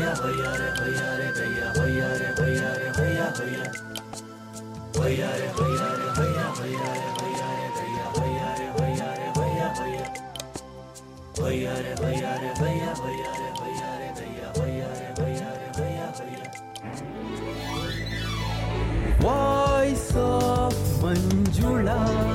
voice of Manjula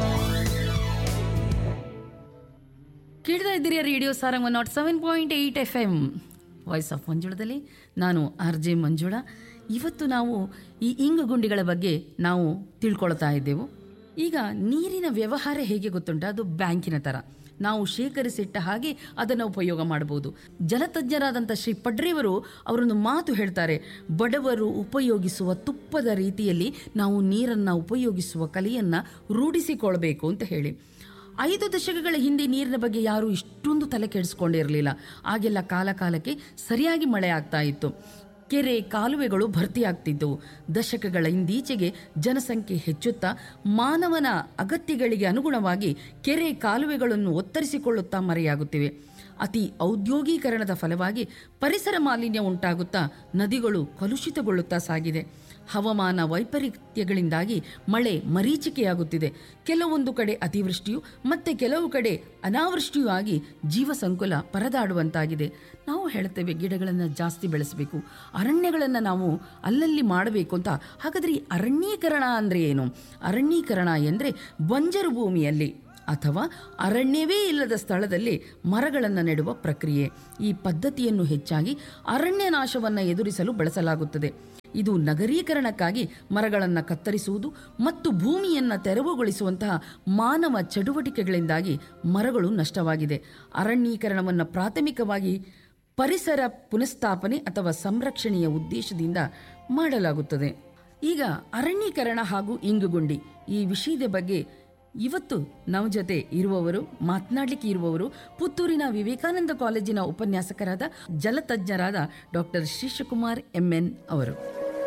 ಕೇಳ್ತಾ ಇದ್ದೀರಿ radio Sarang one nought seven point eight F M voice of ಮಂಜುಳದಲ್ಲಿ ನಾನು ಆರ್ ಜೆ ಮಂಜುಳಾ ಇವತ್ತು ನಾವು ಈ ಇಂಗು ಗುಂಡಿಗಳ ಬಗ್ಗೆ ನಾವು ತಿಳ್ಕೊಳ್ತಾ ಇದ್ದೆವು ಈಗ ನೀರಿನ ವ್ಯವಹಾರ ಹೇಗೆ ಗೊತ್ತುಂಟ ಅದು ಬ್ಯಾಂಕಿನ ಥರ ನಾವು ಶೇಖರಿಸಿಟ್ಟ ಹಾಗೆ ಅದನ್ನು ಉಪಯೋಗ ಮಾಡಬಹುದು ಜಲತಜ್ಞರಾದಂಥ ಶ್ರೀ ಪಡ್ರೇವರು ಅವರೊಂದು ಮಾತು ಹೇಳ್ತಾರೆ ಬಡವರು ಉಪಯೋಗಿಸುವ ತುಪ್ಪದ ರೀತಿಯಲ್ಲಿ ನಾವು ನೀರನ್ನು ಉಪಯೋಗಿಸುವ ಕಲೆಯನ್ನು ರೂಢಿಸಿಕೊಳ್ಬೇಕು ಅಂತ ಹೇಳಿ ಐದು ದಶಕಗಳ ಹಿಂದೆ ನೀರಿನ ಬಗ್ಗೆ ಯಾರೂ ಇಷ್ಟೊಂದು ತಲೆ ಕೆಡಿಸ್ಕೊಂಡಿರಲಿಲ್ಲ ಆಗೆಲ್ಲ ಕಾಲ ಕಾಲಕ್ಕೆ ಸರಿಯಾಗಿ ಮಳೆ ಆಗ್ತಾ ಇತ್ತು ಕೆರೆ ಕಾಲುವೆಗಳು ಭರ್ತಿಯಾಗ್ತಿದ್ದವು ದಶಕಗಳ ಇಂದೀಚೆಗೆ ಜನಸಂಖ್ಯೆ ಹೆಚ್ಚುತ್ತಾ ಮಾನವನ ಅಗತ್ಯಗಳಿಗೆ ಅನುಗುಣವಾಗಿ ಕೆರೆ ಕಾಲುವೆಗಳನ್ನು ಒತ್ತರಿಸಿಕೊಳ್ಳುತ್ತಾ ಮರೆಯಾಗುತ್ತಿವೆ ಅತಿ ಔದ್ಯೋಗೀಕರಣದ ಫಲವಾಗಿ ಪರಿಸರ ಮಾಲಿನ್ಯ ಉಂಟಾಗುತ್ತಾ ನದಿಗಳು ಕಲುಷಿತಗೊಳ್ಳುತ್ತಾ ಸಾಗಿದೆ ಹವಾಮಾನ ವೈಪರೀತ್ಯಗಳಿಂದಾಗಿ ಮಳೆ ಮರೀಚಿಕೆಯಾಗುತ್ತಿದೆ ಕೆಲವೊಂದು ಕಡೆ ಅತಿವೃಷ್ಟಿಯು ಮತ್ತೆ ಕೆಲವು ಕಡೆ ಅನಾವೃಷ್ಟಿಯೂ ಆಗಿ ಜೀವ ಸಂಕುಲ ಪರದಾಡುವಂತಾಗಿದೆ ನಾವು ಹೇಳ್ತೇವೆ ಗಿಡಗಳನ್ನು ಜಾಸ್ತಿ ಬೆಳೆಸಬೇಕು ಅರಣ್ಯಗಳನ್ನು ನಾವು ಅಲ್ಲಲ್ಲಿ ಮಾಡಬೇಕು ಅಂತ ಹಾಗಾದರೆ ಈ ಅರಣ್ಯೀಕರಣ ಅಂದರೆ ಏನು ಅರಣ್ಯೀಕರಣ ಎಂದರೆ ಬಂಜರು ಭೂಮಿಯಲ್ಲಿ ಅಥವಾ ಅರಣ್ಯವೇ ಇಲ್ಲದ ಸ್ಥಳದಲ್ಲಿ ಮರಗಳನ್ನು ನೆಡುವ ಪ್ರಕ್ರಿಯೆ ಈ ಪದ್ಧತಿಯನ್ನು ಹೆಚ್ಚಾಗಿ ಅರಣ್ಯ ನಾಶವನ್ನು ಎದುರಿಸಲು ಬಳಸಲಾಗುತ್ತದೆ ಇದು ನಗರೀಕರಣಕ್ಕಾಗಿ ಮರಗಳನ್ನು ಕತ್ತರಿಸುವುದು ಮತ್ತು ಭೂಮಿಯನ್ನು ತೆರವುಗೊಳಿಸುವಂತಹ ಮಾನವ ಚಟುವಟಿಕೆಗಳಿಂದಾಗಿ ಮರಗಳು ನಷ್ಟವಾಗಿದೆ ಅರಣ್ಯೀಕರಣವನ್ನು ಪ್ರಾಥಮಿಕವಾಗಿ ಪರಿಸರ ಪುನಃಸ್ಥಾಪನೆ ಅಥವಾ ಸಂರಕ್ಷಣೆಯ ಉದ್ದೇಶದಿಂದ ಮಾಡಲಾಗುತ್ತದೆ ಈಗ ಅರಣ್ಯೀಕರಣ ಹಾಗೂ ಇಂಗುಗುಂಡಿ ಈ ವಿಷಯದ ಬಗ್ಗೆ ಇವತ್ತು ನಮ್ಮ ಜೊತೆ ಇರುವವರು ಮಾತನಾಡಲಿಕ್ಕೆ ಇರುವವರು ಪುತ್ತೂರಿನ ವಿವೇಕಾನಂದ ಕಾಲೇಜಿನ ಉಪನ್ಯಾಸಕರಾದ ಜಲತಜ್ಞರಾದ ಡಾಕ್ಟರ್ ಶಿಶುಕುಮಾರ್ ಎಂಎನ್ ಅವರು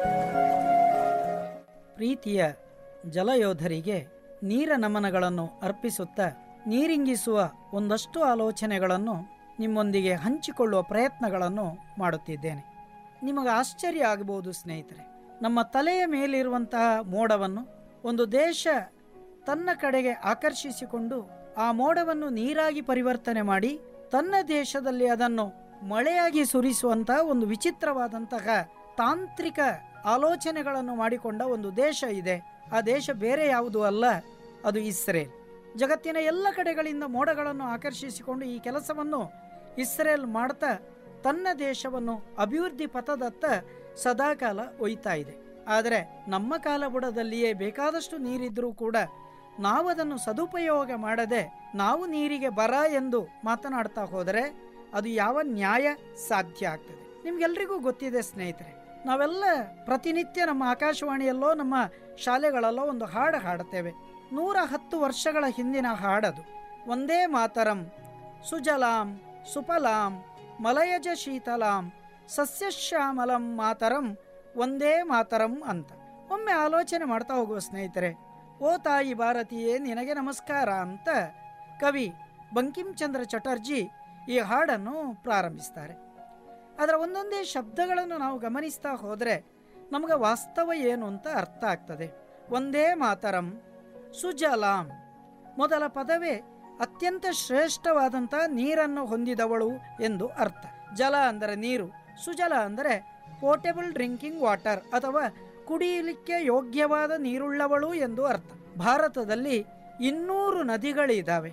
ಪ್ರೀತಿಯ ಜಲಯೋಧರಿಗೆ ನೀರ ನಮನಗಳನ್ನು ಅರ್ಪಿಸುತ್ತಾ ನೀರಿಂಗಿಸುವ ಒಂದಷ್ಟು ಆಲೋಚನೆಗಳನ್ನು ನಿಮ್ಮೊಂದಿಗೆ ಹಂಚಿಕೊಳ್ಳುವ ಪ್ರಯತ್ನಗಳನ್ನು ಮಾಡುತ್ತಿದ್ದೇನೆ ನಿಮಗೆ ಆಶ್ಚರ್ಯ ಆಗಬಹುದು ಸ್ನೇಹಿತರೆ ನಮ್ಮ ತಲೆಯ ಮೇಲಿರುವಂತಹ ಮೋಡವನ್ನು ಒಂದು ದೇಶ ತನ್ನ ಕಡೆಗೆ ಆಕರ್ಷಿಸಿಕೊಂಡು ಆ ಮೋಡವನ್ನು ನೀರಾಗಿ ಪರಿವರ್ತನೆ ಮಾಡಿ ತನ್ನ ದೇಶದಲ್ಲಿ ಅದನ್ನು ಮಳೆಯಾಗಿ ಸುರಿಸುವಂತಹ ಒಂದು ವಿಚಿತ್ರವಾದಂತಹ ತಾಂತ್ರಿಕ ಆಲೋಚನೆಗಳನ್ನು ಮಾಡಿಕೊಂಡ ಒಂದು ದೇಶ ಇದೆ ಆ ದೇಶ ಬೇರೆ ಯಾವುದೂ ಅಲ್ಲ ಅದು ಇಸ್ರೇಲ್ ಜಗತ್ತಿನ ಎಲ್ಲ ಕಡೆಗಳಿಂದ ಮೋಡಗಳನ್ನು ಆಕರ್ಷಿಸಿಕೊಂಡು ಈ ಕೆಲಸವನ್ನು ಇಸ್ರೇಲ್ ಮಾಡ್ತಾ ತನ್ನ ದೇಶವನ್ನು ಅಭಿವೃದ್ಧಿ ಪಥದತ್ತ ಸದಾಕಾಲ ಒಯ್ತಾ ಇದೆ ಆದರೆ ನಮ್ಮ ಕಾಲಬುಡದಲ್ಲಿಯೇ ಬೇಕಾದಷ್ಟು ನೀರಿದ್ರೂ ಕೂಡ ನಾವು ಅದನ್ನು ಸದುಪಯೋಗ ಮಾಡದೆ ನಾವು ನೀರಿಗೆ ಬರ ಎಂದು ಮಾತನಾಡ್ತಾ ಹೋದರೆ ಅದು ಯಾವ ನ್ಯಾಯ ಸಾಧ್ಯ ಆಗ್ತದೆ ನಿಮ್ಗೆಲ್ರಿಗೂ ಗೊತ್ತಿದೆ ಸ್ನೇಹಿತರೆ ನಾವೆಲ್ಲ ಪ್ರತಿನಿತ್ಯ ನಮ್ಮ ಆಕಾಶವಾಣಿಯಲ್ಲೋ ನಮ್ಮ ಶಾಲೆಗಳಲ್ಲೋ ಒಂದು ಹಾಡು ಹಾಡುತ್ತೇವೆ ನೂರ ಹತ್ತು ವರ್ಷಗಳ ಹಿಂದಿನ ಹಾಡದು ಒಂದೇ ಮಾತರಂ ಸುಜಲಾಂ ಸುಫಲಾಂ ಮಲಯಜ ಶೀತಲಾಂ ಸಸ್ಯಶ್ಯಾಮಲಂ ಮಾತರಂ ಒಂದೇ ಮಾತರಂ ಅಂತ ಒಮ್ಮೆ ಆಲೋಚನೆ ಮಾಡ್ತಾ ಹೋಗುವ ಸ್ನೇಹಿತರೆ ಓ ತಾಯಿ ಭಾರತೀಯೇ ನಿನಗೆ ನಮಸ್ಕಾರ ಅಂತ ಕವಿ ಬಂಕಿಂಚಂದ್ರ ಚಟರ್ಜಿ ಈ ಹಾಡನ್ನು ಪ್ರಾರಂಭಿಸ್ತಾರೆ ಅದರ ಒಂದೊಂದೇ ಶಬ್ದಗಳನ್ನು ನಾವು ಗಮನಿಸ್ತಾ ಹೋದರೆ ನಮಗೆ ವಾಸ್ತವ ಏನು ಅಂತ ಅರ್ಥ ಆಗ್ತದೆ ಒಂದೇ ಮಾತರಂ ಸುಜಲಾಂ ಮೊದಲ ಪದವೇ ಅತ್ಯಂತ ಶ್ರೇಷ್ಠವಾದಂಥ ನೀರನ್ನು ಹೊಂದಿದವಳು ಎಂದು ಅರ್ಥ ಜಲ ಅಂದರೆ ನೀರು ಸುಜಲ ಅಂದರೆ ಪೋರ್ಟೇಬಲ್ ಡ್ರಿಂಕಿಂಗ್ ವಾಟರ್ ಅಥವಾ ಕುಡಿಯಲಿಕ್ಕೆ ಯೋಗ್ಯವಾದ ನೀರುಳ್ಳವಳು ಎಂದು ಅರ್ಥ ಭಾರತದಲ್ಲಿ ಇನ್ನೂರು ನದಿಗಳಿದ್ದಾವೆ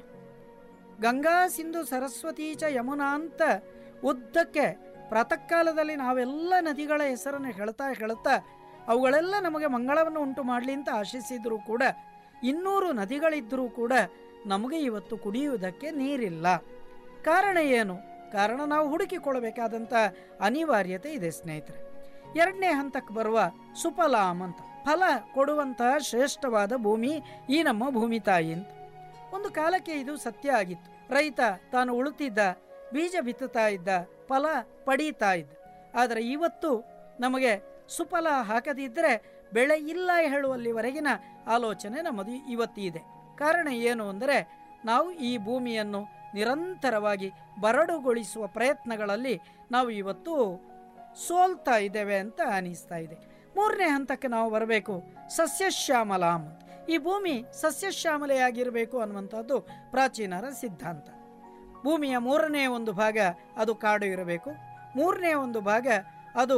ಗಂಗಾ ಸಿಂಧು ಸರಸ್ವತಿ ಚ ಯಮುನಾ ಅಂತ ಉದ್ದಕ್ಕೆ ಪ್ರಾತಃ ಕಾಲದಲ್ಲಿ ನಾವೆಲ್ಲ ನದಿಗಳ ಹೆಸರನ್ನು ಹೇಳ್ತಾ ಹೇಳ್ತಾ ಅವುಗಳೆಲ್ಲ ನಮಗೆ ಮಂಗಳವನ್ನು ಉಂಟು ಮಾಡಲಿ ಅಂತ ಆಶಿಸಿದರೂ ಕೂಡ ಇನ್ನೂರು ನದಿಗಳಿದ್ದರೂ ಕೂಡ ನಮಗೆ ಇವತ್ತು ಕುಡಿಯುವುದಕ್ಕೆ ನೀರಿಲ್ಲ ಕಾರಣ ಏನು ಕಾರಣ ನಾವು ಹುಡುಕಿಕೊಳ್ಳಬೇಕಾದಂಥ ಅನಿವಾರ್ಯತೆ ಇದೆ ಸ್ನೇಹಿತರೆ ಎರಡನೇ ಹಂತಕ್ಕೆ ಬರುವ ಸುಫಲಾಂ ಅಂತ ಫಲ ಕೊಡುವಂತಹ ಶ್ರೇಷ್ಠವಾದ ಭೂಮಿ ಈ ನಮ್ಮ ಭೂಮಿ ತಾಯಿ ಅಂತ ಒಂದು ಕಾಲಕ್ಕೆ ಇದು ಸತ್ಯ ಆಗಿತ್ತು ರೈತ ತಾನು ಉಳುತ್ತಿದ್ದ ಬೀಜ ಬಿತ್ತುತ್ತಾ ಇದ್ದ ಫಲ ಪಡೀತಾ ಇದ್ದ ಆದರೆ ಇವತ್ತು ನಮಗೆ ಸುಫಲ ಹಾಕದಿದ್ದರೆ ಬೆಳೆ ಇಲ್ಲ ಹೇಳುವಲ್ಲಿವರೆಗಿನ ಆಲೋಚನೆ ನಮ್ಮದು ಇವತ್ತಿದೆ ಕಾರಣ ಏನು ಅಂದರೆ ನಾವು ಈ ಭೂಮಿಯನ್ನು ನಿರಂತರವಾಗಿ ಬರಡುಗೊಳಿಸುವ ಪ್ರಯತ್ನಗಳಲ್ಲಿ ನಾವು ಇವತ್ತು ಸೋಲ್ತಾ ಇದ್ದೇವೆ ಅಂತ ಅನಿಸ್ತಾ ಇದೆ ಮೂರನೇ ಹಂತಕ್ಕೆ ನಾವು ಬರಬೇಕು ಸಸ್ಯಶ್ಯಾಮಲಾಂ ಈ ಭೂಮಿ ಸಸ್ಯಶ್ಯಾಮಲೆಯಾಗಿರಬೇಕು ಅನ್ನುವಂಥದ್ದು ಪ್ರಾಚೀನರ ಸಿದ್ಧಾಂತ ಭೂಮಿಯ ಮೂರನೇ ಒಂದು ಭಾಗ ಅದು ಕಾಡು ಇರಬೇಕು ಮೂರನೇ ಒಂದು ಭಾಗ ಅದು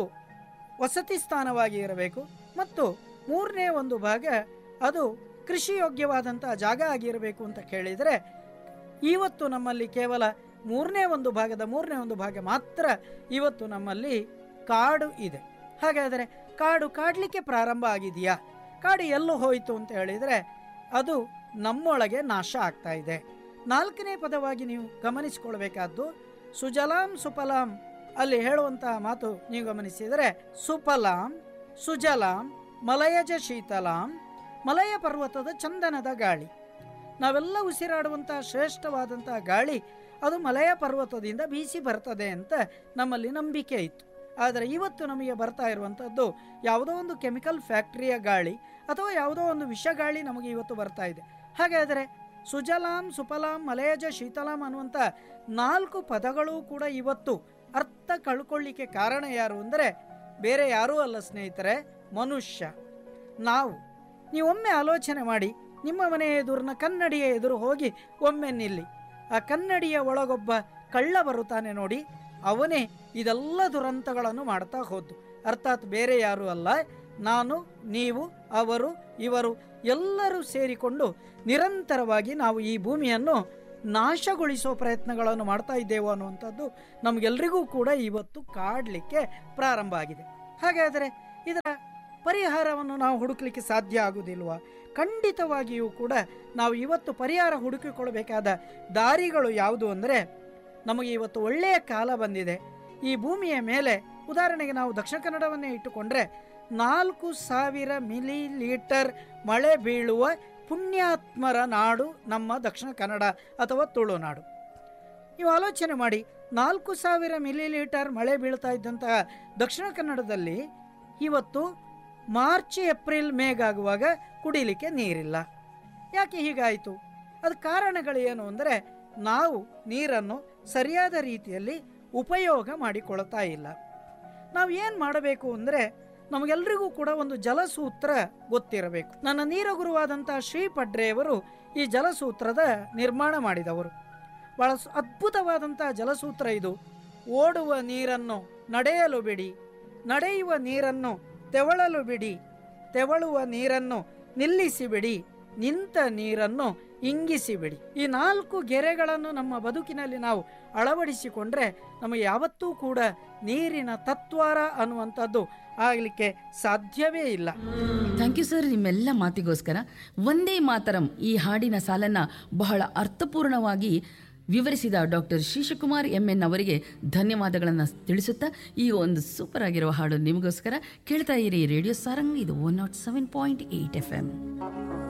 ವಸತಿ ಸ್ಥಾನವಾಗಿ ಇರಬೇಕು ಮತ್ತು ಮೂರನೇ ಒಂದು ಭಾಗ ಅದು ಕೃಷಿ ಯೋಗ್ಯವಾದಂಥ ಜಾಗ ಆಗಿರಬೇಕು ಅಂತ ಕೇಳಿದರೆ ಇವತ್ತು ನಮ್ಮಲ್ಲಿ ಕೇವಲ ಮೂರನೇ ಒಂದು ಭಾಗದ ಮೂರನೇ ಒಂದು ಭಾಗ ಮಾತ್ರ ಇವತ್ತು ನಮ್ಮಲ್ಲಿ ಕಾಡು ಇದೆ ಹಾಗಾದರೆ ಕಾಡು ಕಾಡಲಿಕ್ಕೆ ಪ್ರಾರಂಭ ಆಗಿದೆಯಾ ಕಾಡು ಎಲ್ಲೂ ಹೋಯಿತು ಅಂತ ಹೇಳಿದರೆ ಅದು ನಮ್ಮೊಳಗೆ ನಾಶ ಆಗ್ತಾ ಇದೆ ನಾಲ್ಕನೇ ಪದವಾಗಿ ನೀವು ಗಮನಿಸಿಕೊಳ್ಬೇಕಾದ್ದು ಸುಜಲಾಂ ಸುಫಲಾಂ ಅಲ್ಲಿ ಹೇಳುವಂತಹ ಮಾತು ನೀವು ಗಮನಿಸಿದರೆ ಸುಫಲಾಂ ಸುಜಲಾಂ ಮಲಯಜ ಶೀತಲಾಂ ಮಲಯ ಪರ್ವತದ ಚಂದನದ ಗಾಳಿ ನಾವೆಲ್ಲ ಉಸಿರಾಡುವಂತಹ ಶ್ರೇಷ್ಠವಾದಂತಹ ಗಾಳಿ ಅದು ಮಲಯ ಪರ್ವತದಿಂದ ಬೀಸಿ ಬರ್ತದೆ ಅಂತ ನಮ್ಮಲ್ಲಿ ನಂಬಿಕೆ ಇತ್ತು ಆದರೆ ಇವತ್ತು ನಮಗೆ ಬರ್ತಾ ಇರುವಂಥದ್ದು ಯಾವುದೋ ಒಂದು ಕೆಮಿಕಲ್ ಫ್ಯಾಕ್ಟರಿಯ ಗಾಳಿ ಅಥವಾ ಯಾವುದೋ ಒಂದು ವಿಷ ಗಾಳಿ ನಮಗೆ ಇವತ್ತು ಬರ್ತಾ ಇದೆ ಹಾಗಾದರೆ ಸುಜಲಾಂ ಸುಫಲಾಂ ಮಲಯಜ ಶೀತಲಾಂ ಅನ್ನುವಂಥ ನಾಲ್ಕು ಪದಗಳು ಕೂಡ ಇವತ್ತು ಅರ್ಥ ಕಳ್ಕೊಳ್ಳಿಕ್ಕೆ ಕಾರಣ ಯಾರು ಅಂದರೆ ಬೇರೆ ಯಾರೂ ಅಲ್ಲ ಸ್ನೇಹಿತರೆ ಮನುಷ್ಯ ನಾವು ನೀವೊಮ್ಮೆ ಆಲೋಚನೆ ಮಾಡಿ ನಿಮ್ಮ ಮನೆಯ ಎದುರಿನ ಕನ್ನಡಿಯ ಎದುರು ಹೋಗಿ ಒಮ್ಮೆ ನಿಲ್ಲಿ ಆ ಕನ್ನಡಿಯ ಒಳಗೊಬ್ಬ ಕಳ್ಳ ಬರುತ್ತಾನೆ ನೋಡಿ ಅವನೇ ಇದೆಲ್ಲ ದುರಂತಗಳನ್ನು ಮಾಡ್ತಾ ಹೋದ್ದು ಅರ್ಥಾತ್ ಬೇರೆ ಯಾರೂ ಅಲ್ಲ ನಾನು ನೀವು ಅವರು ಇವರು ಎಲ್ಲರೂ ಸೇರಿಕೊಂಡು ನಿರಂತರವಾಗಿ ನಾವು ಈ ಭೂಮಿಯನ್ನು ನಾಶಗೊಳಿಸೋ ಪ್ರಯತ್ನಗಳನ್ನು ಮಾಡ್ತಾ ಇದ್ದೇವೆ ಅನ್ನುವಂಥದ್ದು ನಮಗೆಲ್ಲರಿಗೂ ಕೂಡ ಇವತ್ತು ಕಾಡಲಿಕ್ಕೆ ಪ್ರಾರಂಭ ಆಗಿದೆ ಹಾಗಾದರೆ ಇದರ ಪರಿಹಾರವನ್ನು ನಾವು ಹುಡುಕಲಿಕ್ಕೆ ಸಾಧ್ಯ ಆಗುವುದಿಲ್ವಾ ಖಂಡಿತವಾಗಿಯೂ ಕೂಡ ನಾವು ಇವತ್ತು ಪರಿಹಾರ ಹುಡುಕಿಕೊಳ್ಬೇಕಾದ ದಾರಿಗಳು ಯಾವುದು ಅಂದರೆ ನಮಗೆ ಇವತ್ತು ಒಳ್ಳೆಯ ಕಾಲ ಬಂದಿದೆ ಈ ಭೂಮಿಯ ಮೇಲೆ ಉದಾಹರಣೆಗೆ ನಾವು ದಕ್ಷಿಣ ಕನ್ನಡವನ್ನೇ ಇಟ್ಟುಕೊಂಡ್ರೆ ನಾಲ್ಕು ಸಾವಿರ ಮಿಲಿ ಲೀಟರ್ ಮಳೆ ಬೀಳುವ ಪುಣ್ಯಾತ್ಮರ ನಾಡು ನಮ್ಮ ದಕ್ಷಿಣ ಕನ್ನಡ ಅಥವಾ ತುಳುನಾಡು ನೀವು ಆಲೋಚನೆ ಮಾಡಿ ನಾಲ್ಕು ಸಾವಿರ ಮಿಲಿ ಲೀಟರ್ ಮಳೆ ಬೀಳ್ತಾ ಇದ್ದಂತಹ ದಕ್ಷಿಣ ಕನ್ನಡದಲ್ಲಿ ಇವತ್ತು ಮಾರ್ಚ್ ಏಪ್ರಿಲ್ ಮೇಗಾಗುವಾಗ ಕುಡಿಲಿಕ್ಕೆ ನೀರಿಲ್ಲ ಯಾಕೆ ಹೀಗಾಯಿತು ಅದು ಕಾರಣಗಳು ಏನು ಅಂದರೆ ನಾವು ನೀರನ್ನು ಸರಿಯಾದ ರೀತಿಯಲ್ಲಿ ಉಪಯೋಗ ಮಾಡಿಕೊಳ್ತಾ ಇಲ್ಲ ನಾವು ಏನು ಮಾಡಬೇಕು ಅಂದರೆ ನಮಗೆಲ್ಲರಿಗೂ ಕೂಡ ಒಂದು ಜಲಸೂತ್ರ ಗೊತ್ತಿರಬೇಕು ನನ್ನ ನೀರ ಗುರುವಾದಂತಹ ಶ್ರೀ ಪಡ್ರೆಯವರು ಈ ಜಲಸೂತ್ರದ ನಿರ್ಮಾಣ ಮಾಡಿದವರು ಬಹಳ ಸ್- ಅದ್ಭುತವಾದಂತಹ ಜಲಸೂತ್ರ ಇದು ಓಡುವ ನೀರನ್ನು ನಡೆಯಲು ಬಿಡಿ ನಡೆಯುವ ನೀರನ್ನು ತೆವಳಲು ಬಿಡಿ ತೆವಳುವ ನೀರನ್ನು ನಿಲ್ಲಿಸಿಬಿಡಿ ನಿಂತ ನೀರನ್ನು ಇಂಗಿಸಿಬಿಡಿ ಈ ನಾಲ್ಕು ಗೆರೆಗಳನ್ನು ನಮ್ಮ ಬದುಕಿನಲ್ಲಿ ನಾವು ಅಳವಡಿಸಿಕೊಂಡ್ರೆ ನಮಗೆ ಯಾವತ್ತೂ ಕೂಡ ನೀರಿನ ತತ್ವಾರ ಅನ್ನುವಂಥದ್ದು ಆಗಲಿಕ್ಕೆ ಸಾಧ್ಯವೇ ಇಲ್ಲ ಥ್ಯಾಂಕ್ ಯು ಸರ್ ನಿಮ್ಮೆಲ್ಲ ಮಾತಿಗೋಸ್ಕರ ಒಂದೇ ಮಾತರಂ ಈ ಹಾಡಿನ ಸಾಲನ್ನ ಬಹಳ ಅರ್ಥಪೂರ್ಣವಾಗಿ ವಿವರಿಸಿದ ಡಾಕ್ಟರ್ ಶಿಶುಕುಮಾರ್ ಎಂ ಎನ್ ಅವರಿಗೆ ಧನ್ಯವಾದಗಳನ್ನು ತಿಳಿಸುತ್ತಾ ಈ ಒಂದು ಸೂಪರ್ ಆಗಿರುವ ಹಾಡು ನಿಮಗೋಸ್ಕರ ಕೇಳ್ತಾ ಇರಿ ರೇಡಿಯೋ ಸಾರಂಗ್ ಇದು one nought seven point eight F M